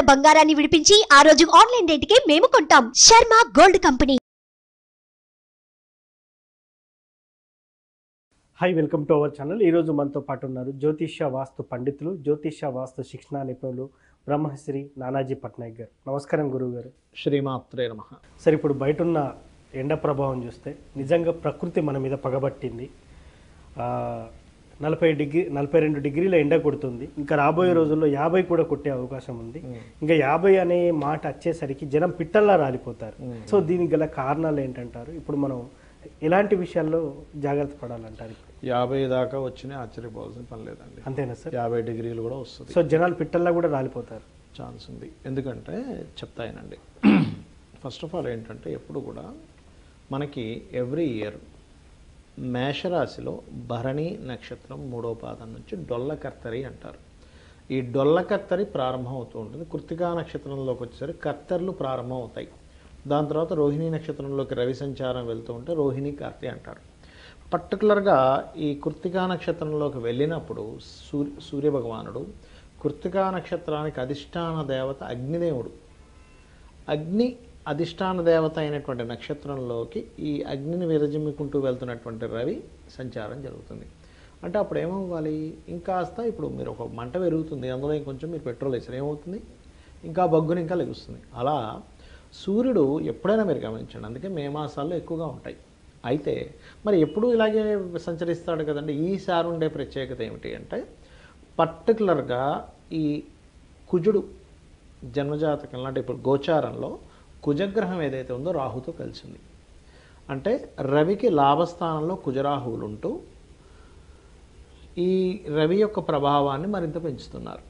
ఉన్న బంగారాన్ని విడిపించి ఆ రోజు ఆన్లైన్ రేటుకే మేము కొంటాం Sharma gold company hi welcome to our channel ఈరోజు మనతో పాటు ఉన్నారు జ్యోతిష్య వాస్తు పండితులు జ్యోతిష్య వాస్తు శిక్షణ నిపుణులు బ్రహ్మశ్రీ నానాజీ పట్నాయక్ గారు నమస్కారం గురువు గారు శ్రీమాత్రే నమ సరే ఇప్పుడు బయట ఉన్న ఎండ ప్రభావం చూస్తే నిజంగా ప్రకృతి మన మీద పగబట్టింది ఆ, నలభై డిగ్రీ నలభై రెండు డిగ్రీల ఎండ కొడుతుంది ఇంకా రాబోయే రోజుల్లో యాభై కూడా కొట్టే అవకాశం ఉంది ఇంకా యాభై అనే మాట వచ్చేసరికి జనం పిట్టల్లా రాలిపోతారు సో దీనికి గల కారణాలు ఏంటంటారు ఇప్పుడు మనం ఎలాంటి విషయాల్లో జాగ్రత్త పడాలంటారు ఇప్పుడు యాభై దాకా వచ్చినా ఆశ్చర్యపోవాల్సిన పని లేదండి అంతేనా సార్ యాభై డిగ్రీలు కూడా వస్తుంది సో జనాలు పిట్టల్లా కూడా రాలిపోతారు ఛాన్స్ ఉంది ఎందుకంటే చెప్తాయనండి ఫస్ట్ ఆఫ్ ఆల్ ఏంటంటే ఎప్పుడు కూడా మనకి ఎవ్రీ ఇయర్ మేషరాశిలో భరణి నక్షత్రం మూడో పాదం నుంచి డొల్లకర్తరి అంటారు ఈ డొల్లకర్తరి ప్రారంభం అవుతూ ఉంటుంది కృతికా నక్షత్రంలోకి వచ్చేసరికి కర్తర్లు ప్రారంభం అవుతాయి దాని తర్వాత రోహిణి నక్షత్రంలోకి రవి సంచారం వెళ్తూ ఉంటే రోహిణి కార్తె అంటారు పర్టికులర్గా ఈ కృత్తికా నక్షత్రంలోకి వెళ్ళినప్పుడు సూర్య సూర్యభగవానుడు కృత్తికా నక్షత్రానికి అధిష్టాన దేవత అగ్నిదేవుడు అగ్ని అధిష్టాన దేవత అయినటువంటి నక్షత్రంలోకి ఈ అగ్నిని విరజిమ్ముకుంటూ వెళ్తున్నటువంటి రవి సంచారం జరుగుతుంది అంటే అప్పుడు ఏమవ్వాలి ఇంకాస్త ఇప్పుడు మీరు ఒక మంట పెరుగుతుంది అందులో ఇంకొంచెం మీరు పెట్రోల్ వేసారు ఏమవుతుంది ఇంకా బగ్గుని ఇంకా లెగుస్తుంది అలా సూర్యుడు ఎప్పుడైనా మీరు గమనించండి అందుకే మే మాసాల్లో ఎక్కువగా ఉంటాయి అయితే మరి ఎప్పుడు ఇలాగే సంచరిస్తాడు కదండి ఈసారి ఉండే ప్రత్యేకత ఏమిటి అంటే పర్టికులర్గా ఈ కుజుడు జన్మజాతకం అంటే ఇప్పుడు గోచారంలో కుజగ్రహం ఏదైతే ఉందో రాహుతో కలిసింది అంటే రవికి లాభస్థానంలో కుజరాహువులు ఉంటూ ఈ రవి యొక్క ప్రభావాన్ని మరింత పెంచుతున్నారు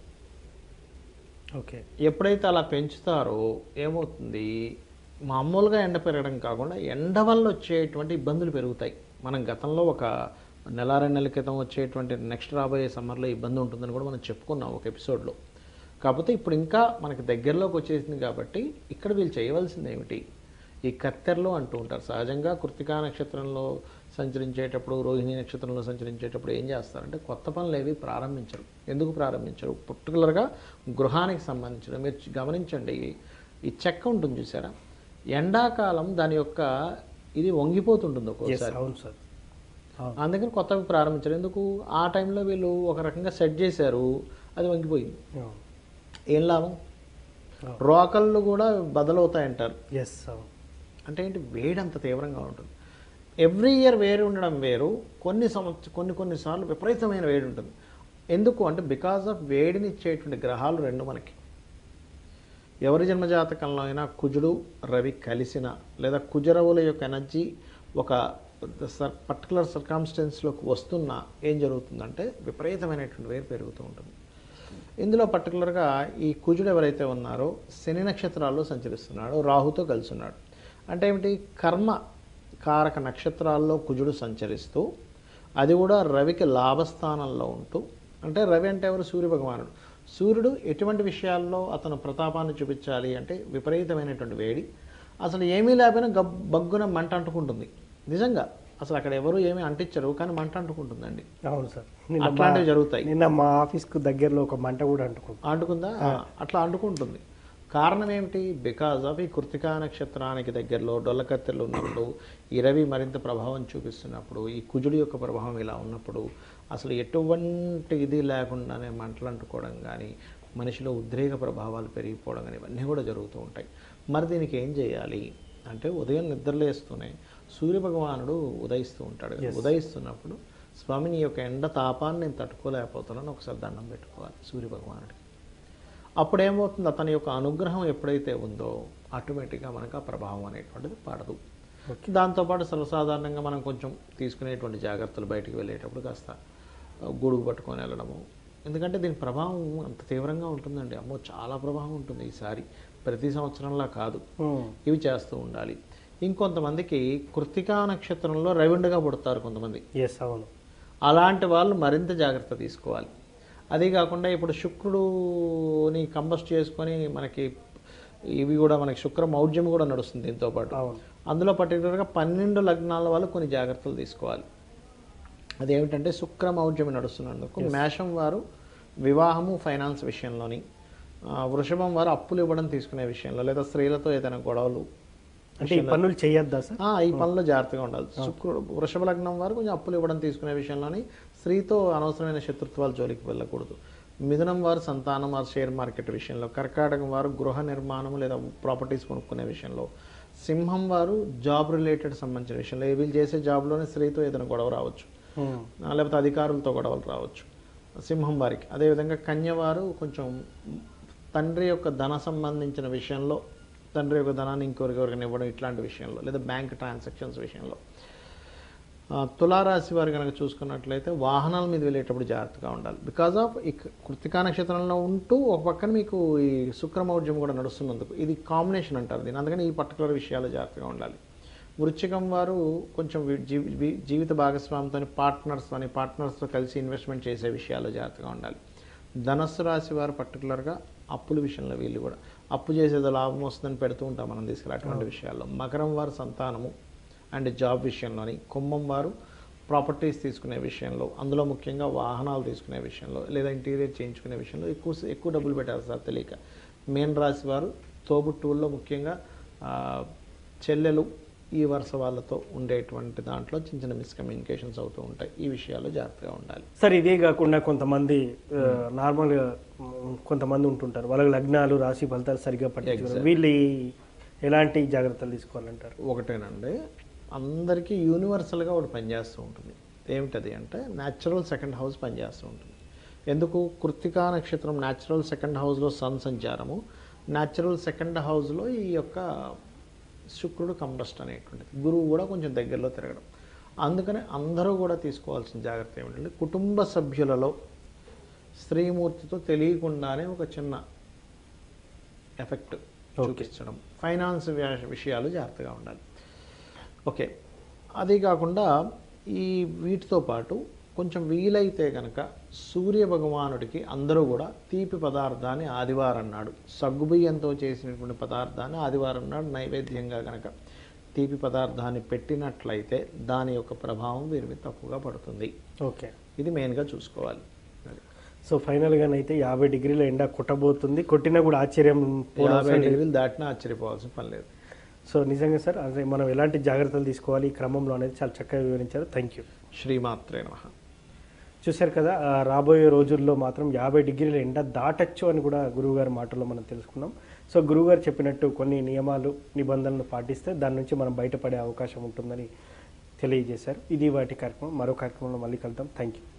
ఓకే ఎప్పుడైతే అలా పెంచుతారో ఏమవుతుంది మామూలుగా ఎండ పెరగడం కాకుండా ఎండ వల్ల వచ్చేటువంటి ఇబ్బందులు పెరుగుతాయి మనం గతంలో ఒక నెల రెండు నెలల క్రితం వచ్చేటువంటి నెక్స్ట్ రాబోయే సమ్మర్లో ఇబ్బంది ఉంటుందని కూడా మనం చెప్పుకున్నాం ఒక ఎపిసోడ్లో కాకపోతే ఇప్పుడు ఇంకా మనకి దగ్గరలోకి వచ్చేసింది కాబట్టి ఇక్కడ వీళ్ళు చేయవలసింది ఏమిటి ఈ కత్తెరలు అంటూ ఉంటారు సహజంగా కృతికా నక్షత్రంలో సంచరించేటప్పుడు రోహిణి నక్షత్రంలో సంచరించేటప్పుడు ఏం చేస్తారంటే కొత్త పనులు ఏవి ప్రారంభించరు ఎందుకు ప్రారంభించరు పర్టికులర్గా గృహానికి సంబంధించిన మీరు గమనించండి ఈ చెక్క ఉంటుంది చూసారా ఎండాకాలం దాని యొక్క ఇది వంగిపోతుంటుంది ఎస్ ఒక్కోసారి అవును సార్ అవును. అందుకని కొత్తవి ప్రారంభించారు ఎందుకు ఆ టైంలో వీళ్ళు ఒక రకంగా సెట్ చేశారు అది వంగిపోయింది అవును. ఏం లాభం అవును. రోకళ్ళు కూడా బదలవుతాయంటారు ఎస్ అవును అంటే ఏంటి వేడి అంత తీవ్రంగా ఉంటుంది ఎవ్రీ ఇయర్ వేడి ఉండడం వేరు కొన్ని సంవత్సరం కొన్ని కొన్నిసార్లు విపరీతమైన వేడి ఉంటుంది ఎందుకు అంటే బికాజ్ ఆఫ్ వేడిని ఇచ్చేటువంటి గ్రహాలు రెండు మనకి ఎవరి జన్మజాతకంలో అయినా కుజుడు రవి కలిసిన లేదా కుజరవుల యొక్క ఎనర్జీ ఒక సర్ పర్టికులర్ సర్కామ్స్టెన్స్లోకి వస్తున్నా ఏం జరుగుతుందంటే విపరీతమైనటువంటి వేరు పెరుగుతూ ఉంటుంది ఇందులో పర్టికులర్గా ఈ కుజుడు ఎవరైతే ఉన్నారో శని నక్షత్రాల్లో సంచరిస్తున్నాడు రాహుతో కలిసి ఉన్నాడు అంటే ఏమిటి కర్మ కారక నక్షత్రాల్లో కుజుడు సంచరిస్తూ అది కూడా రవికి లాభస్థానంలో ఉంటూ అంటే రవి అంటే ఎవరు సూర్య భగవానుడు సూర్యుడు ఎటువంటి విషయాల్లో అతను ప్రతాపాన్ని చూపించాలి అంటే విపరీతమైనటువంటి వేడి అసలు ఏమీ లేకపోయినా గబ్ బగ్గున మంట అంటుకుంటుంది నిజంగా అసలు అక్కడ ఎవరు ఏమీ అంటించరు కానీ మంట అంటుకుంటుందండి అవును సార్ నిన్న మా- అట్లాంటివి జరుగుతాయి నిన్న మా ఆఫీస్కు దగ్గరలో ఒక మంట కూడా అంటుకుంది అంటుకుందా అట్లా అంటుకుంటుంది కారణం ఏమిటి బికాజ్ ఆఫ్ ఈ కృతికా నక్షత్రానికి దగ్గరలో డొల్లకత్తెలు ఉన్నప్పుడు ఈ రవి మరింత ప్రభావం చూపిస్తున్నప్పుడు ఈ కుజుడి యొక్క ప్రభావం ఇలా ఉన్నప్పుడు అసలు ఎటువంటి ఇది లేకుండానే మంటలు అంటుకోవడం కానీ మనిషిలో ఉద్రేక ప్రభావాలు పెరిగిపోవడం కానీ ఇవన్నీ కూడా జరుగుతూ ఉంటాయి మరి దీనికి ఏం చేయాలి అంటే ఉదయం నిద్రలేస్తూనే సూర్యభగవానుడు ఉదయిస్తూ ఉంటాడు కదా. ఉదయిస్తున్నప్పుడు స్వామిని యొక్క ఎండ తాపాన్ని నేను తట్టుకోలేకపోతున్నాను ఒకసారి దండం పెట్టుకోవాలి సూర్యభగవానుడికి అప్పుడు ఏమవుతుంది అతని యొక్క అనుగ్రహం ఎప్పుడైతే ఉందో ఆటోమేటిక్గా మనకు ఆ ప్రభావం అనేటువంటిది పడదు దాంతోపాటు సర్వసాధారణంగా మనం కొంచెం తీసుకునేటువంటి జాగ్రత్తలు బయటికి వెళ్ళేటప్పుడు కాస్త ఆ, గొడుగు పట్టుకొని వెళ్ళడము ఎందుకంటే దీని ప్రభావం అంత తీవ్రంగా ఉంటుందండి అమ్మో చాలా ప్రభావం ఉంటుంది ఈసారి ప్రతి సంవత్సరంలా కాదు ఉమ్. ఇవి చేస్తూ ఉండాలి ఇంకొంతమందికి కృతికా నక్షత్రంలో రవిండుగా పుడతారు కొంతమంది ఎస్ అవును అలాంటి వాళ్ళు మరింత జాగ్రత్త తీసుకోవాలి అదే కాకుండా ఇప్పుడు శుక్రుడుని కంబస్ట్ చేసుకొని మనకి ఇవి కూడా మనకి శుక్ర మౌఢ్యం కూడా నడుస్తుంది దీంతో పాటు అవును అందులో పర్టికులర్గా పన్నెండు లగ్నాల వాళ్ళు కొన్ని జాగ్రత్తలు తీసుకోవాలి అదేమిటంటే శుక్ర మౌఢ్యం నడుస్తున్నందుకు మేషం వారు వివాహము ఫైనాన్స్ విషయంలోని ఆ, వృషభం వారు అప్పులు ఇవ్వడం తీసుకునే విషయంలో లేదా స్త్రీలతో ఏదైనా గొడవలు అంటే ఈ పనులు చేయొద్దా సార్ ఆ, ఈ పనిలో జాగ్రత్తగా ఉండాలి శుక్రుడు వృషభ లగ్నం వారు కొంచెం అప్పులు ఇవ్వడం తీసుకునే విషయంలోని స్త్రీతో అనవసరమైన శత్రుత్వాల జోలికి వెళ్ళకూడదు మిథునం వారు సంతానం వారు షేర్ మార్కెట్ విషయంలో కర్కాటకం వారు గృహ నిర్మాణం లేదా ప్రాపర్టీస్ కొనుక్కునే విషయంలో సింహం వారు జాబ్ రిలేటెడ్ సంబంధించిన విషయంలో వీళ్ళు చేసే జాబ్లోనే స్త్రీతో ఏదైనా గొడవ రావచ్చు ఉమ్. ఆ, లేకపోతే అధికారులతో గొడవలు రావచ్చు సింహం వారికి అదేవిధంగా కన్యవారు కొంచెం తండ్రి యొక్క ధన సంబంధించిన విషయంలో తండ్రి యొక్క ధనాన్ని ఇంకొకరికొకరికి ఇవ్వడం ఇట్లాంటి విషయంలో లేదా బ్యాంక్ ట్రాన్సాక్షన్స్ విషయంలో ఆ, తులారాశి వారు కనుక చూసుకున్నట్లయితే వాహనాల మీద వెళ్ళేటప్పుడు జాగ్రత్తగా ఉండాలి బికాజ్ ఆఫ్ ఈ కృతికా నక్షత్రంలో ఉంటూ ఒక పక్కన మీకు ఈ శుక్రమౌర్జం కూడా నడుస్తున్నందుకు ఇది కాంబినేషన్ అంటారు దీని అందుకని ఈ పర్టికులర్ విషయాలు జాగ్రత్తగా ఉండాలి వృశ్చికం వారు కొంచెం వీ- జీ- వీ- జీవిత భాగస్వామితో పార్ట్నర్స్తో పార్ట్నర్స్తో కలిసి ఇన్వెస్ట్మెంట్ చేసే విషయాల్లో జాగ్రత్తగా ఉండాలి ధనస్సు రాశి వారు పర్టికులర్గా అప్పుల విషయంలో వీళ్ళు కూడా అప్పు చేసేదో లాభం వస్తుందని పెడుతూ ఉంటాం మనం తీసుకెళ్ళి అటువంటి విషయాల్లో మకరం వారు సంతానము అండ్ జాబ్ విషయంలోని కుంభం వారు ప్రాపర్టీస్ తీసుకునే విషయంలో అందులో ముఖ్యంగా వాహనాలు తీసుకునే విషయంలో లేదా ఇంటీరియర్ చేయించుకునే విషయంలో ఎక్కువ ఎక్కువ డబ్బులు పెట్టారు సార్ తెలియక మేన్ రాశి వారు తోబుట్టువుల్లో ముఖ్యంగా ఆ, చెల్లెలు ఈ వరుస వాళ్ళతో ఉండేటువంటి దాంట్లో చిన్న చిన్న మిస్కమ్యూనికేషన్స్ అవుతూ ఉంటాయి ఈ విషయాల్లో జాగ్రత్తగా ఉండాలి సార్ ఇదే కాకుండా కొంతమంది ఆ, నార్మల్గా మ్, కొంతమంది ఉంటుంటారు వాళ్ళకి లగ్నాలు రాశి ఫలితాలు సరిగ్గా పట్టించుకోరు వీళ్ళు ఈ- ఎలాంటి జాగ్రత్తలు తీసుకోవాలంటారు ఒకటేనండి అందరికీ యూనివర్సల్గా ఒకటి పనిచేస్తూ ఉంటుంది ఏమిటది అంటే న్యాచురల్ సెకండ్ హౌస్ పనిచేస్తూ ఉంటుంది ఎందుకు కృత్తికా నక్షత్రం న్యాచురల్ సెకండ్ హౌస్లో సన్ సంచారము న్యాచురల్ సెకండ్ హౌస్లో ఈ యొక్క శుక్రుడు కంబస్ట్ అనేటువంటిది గురువు కూడా కొంచెం దగ్గరలో తిరగడం అందుకని అందరూ కూడా తీసుకోవాల్సిన జాగ్రత్త ఏమిటంటే కుటుంబ సభ్యులలో స్త్రీమూర్తితో తెలియకుండానే ఒక చిన్న ఎఫెక్ట్ చూపించడం ఫైనాన్స్ వ్య- విషయాలు జాగ్రత్తగా ఉండాలి ఓకే అదే కాకుండా ఈ వీటితో పాటు కొంచెం వీలైతే కనుక సూర్య భగవానుడికి అందరూ కూడా తీపి పదార్థాన్ని ఆదివారం నాడు సగ్గుబియ్యంతో చేసినటువంటి పదార్థాన్ని ఆదివారం నాడు నైవేద్యంగా కనుక తీపి పదార్థాన్ని పెట్టినట్లయితే దాని యొక్క ప్రభావం వీరి మీద తక్కువగా పడుతుంది ఓకే ఇది మెయిన్గా చూసుకోవాలి అది. సో ఫైనల్గానైతే యాభై డిగ్రీల ఎండ కొట్టబోతుంది కొట్టినా కూడా ఆశ్చర్యం యాభై పోనవసరం లేదు. డిగ్రీలు దాటినా ఆశ్చర్యపోవాల్సిన పని లేదు సో నిజంగా సార్ అదే మనం ఎలాంటి జాగ్రత్తలు తీసుకోవాలి ఈ క్రమంలో అనేది చాలా చక్కగా వివరించారు థ్యాంక్ యూ శ్రీమాత్రే నమ చూశారు కదా ఆ, రాబోయే రోజుల్లో మాత్రం యాభై డిగ్రీల ఎండ దాటచ్చు అని కూడా గురువుగారి మాటల్లో మనం తెలుసుకున్నాం సో గురువుగారు చెప్పినట్టు కొన్ని నియమాలు నిబంధనలు పాటిస్తే దాని నుంచి మనం బయటపడే అవకాశం ఉంటుందని తెలియజేశారు ఇది వాటి కార్యక్రమం మరో కార్యక్రమంలో మళ్ళీ కలుద్దాం థ్యాంక్ యూ